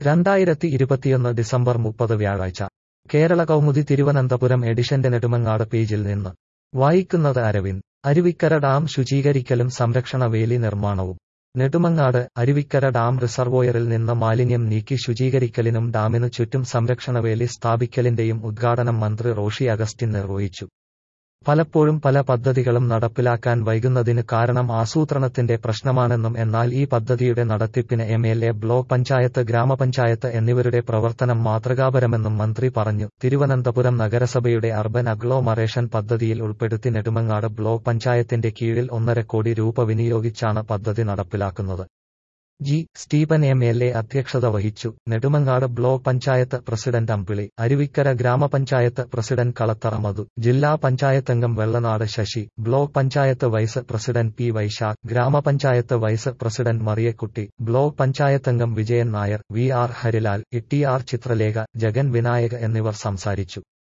രണ്ടായിരത്തി ഇരുപത്തിയൊന്ന് ഡിസംബർ മുപ്പത് വ്യാഴാഴ്ച കേരള കൗമുദി തിരുവനന്തപുരം എഡിഷന്റെ നെടുമങ്ങാട് പേജിൽ നിന്ന് വായിക്കുന്നത് അരവിന്ദ് അരുവിക്കര ഡാം ശുചീകരിക്കലും സംരക്ഷണ വേലി നിർമ്മാണവും നെടുമങ്ങാട് അരുവിക്കര ഡാം റിസർവോയറിൽ നിന്ന് മാലിന്യം നീക്കി ശുചീകരിക്കലിനും ഡാമിനു ചുറ്റും സംരക്ഷണവേലി സ്ഥാപിക്കലിന്റെയും ഉദ്ഘാടനം മന്ത്രി റോഷി അഗസ്റ്റിൻ നിർവഹിച്ചു പലപ്പോഴും പല പദ്ധതികളും നടപ്പിലാക്കാൻ വൈകുന്നതിന് കാരണം ആസൂത്രണത്തിന്റെ പ്രശ്നമാണെന്നും എന്നാൽ ഈ പദ്ധതിയുടെ നടത്തിപ്പിന് M L A block panchayat ഗ്രാമപഞ്ചായത്ത് എന്നിവരുടെ പ്രവർത്തനം മാതൃകാപരമെന്നും മന്ത്രി പറഞ്ഞു തിരുവനന്തപുരം നഗരസഭയുടെ അർബൻ അഗ്ലോമറേഷൻ പദ്ധതിയിൽ ഉൾപ്പെടുത്തി നെടുമങ്ങാട് ബ്ലോക്ക് പഞ്ചായത്തിന്റെ കീഴിൽ ഒന്നര കോടി രൂപ വിനിയോഗിച്ചാണ് പദ്ധതി നടപ്പിലാക്കുന്നത് G Stephen M L A അധ്യക്ഷത വഹിച്ചു നെടുമങ്ങാട് ബ്ലോക്ക് പഞ്ചായത്ത് പ്രസിഡന്റ് അമ്പിളി അരുവിക്കര ഗ്രാമപഞ്ചായത്ത് പ്രസിഡന്റ് കളത്തറ മധു ജില്ലാ പഞ്ചായത്തംഗം Vellanad Sasi block panchayat vice president P Vaisakh ഗ്രാമപഞ്ചായത്ത് വൈസ് പ്രസിഡന്റ് മറിയക്കുട്ടി ബ്ലോക്ക് പഞ്ചായത്തംഗം Vijayan Nair V R Harilal E T R Chithralekha Jagan Vinayak എന്നിവർ സംസാരിച്ചു